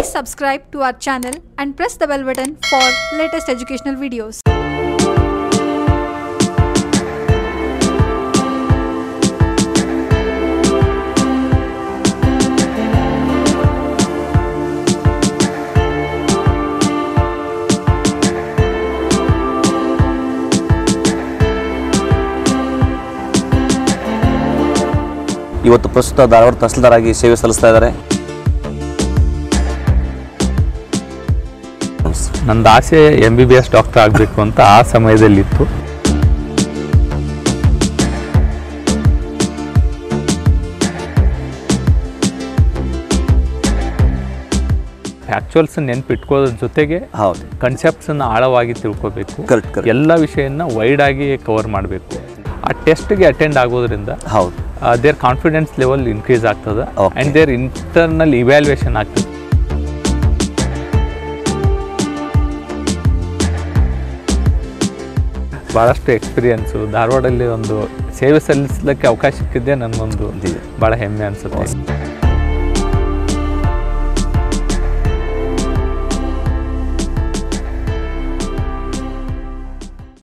Please subscribe to our channel and press the bell button for latest educational videos. ಇವತ್ತು ಪ್ರಸ್ತುತ ಧಾರವಾಡ ತಹಸೀಲ್ದಾರ್ ಆಗಿ ಸೇವೆ ಸಲ್ಲಿಸ್ತಾ ಇದ್ದಾರೆ ನಂದು ಆಸೆ M B B S doctor ಆಗಬೇಕು ಅಂತ ಆ ಸಮಯದಲ್ಲಿತ್ತು ಆ್ಯಕ್ಚುಯಲ್ಸ್ ನೆನ್ಪಿಟ್ಕೊಳ್ಳೋದ್ರ ಜೊತೆಗೆ ಹೌದು ಕನ್ಸೆಪ್ಟ್ಸನ್ನು ಆಳವಾಗಿ ತಿಳ್ಕೊಬೇಕು ಕರೆಕ್ಟ್ ಕರೆಕ್ಟ್ ಎಲ್ಲ ವಿಷಯನ ವೈಡ್ ಆಗಿ ಕವರ್ ಮಾಡಬೇಕು ಆ ಟೆಸ್ಟ್ಗೆ ಅಟೆಂಡ್ ಆಗೋದ್ರಿಂದ ಹೌದು ದೇರ್ ಕಾನ್ಫಿಡೆನ್ಸ್ ಲೆವೆಲ್ ಇನ್ಕ್ರೀಸ್ ಆಗ್ತದೆ Okay. And there internal evaluation ಆಗ್ತದೆ ಭಾಳಷ್ಟು ಎಕ್ಸ್ಪೀರಿಯನ್ಸು ಧಾರವಾಡಲ್ಲಿ ಒಂದು ಸೇವೆ ಸಲ್ಲಿಸಲಿಕ್ಕೆ ಅವಕಾಶ ಸಿಕ್ಕಿದ್ದೆ ನನಗೊಂದು ಇದೆ. ಭಾಳ ಹೆಮ್ಮೆ ಅನಿಸುತ್ತೆ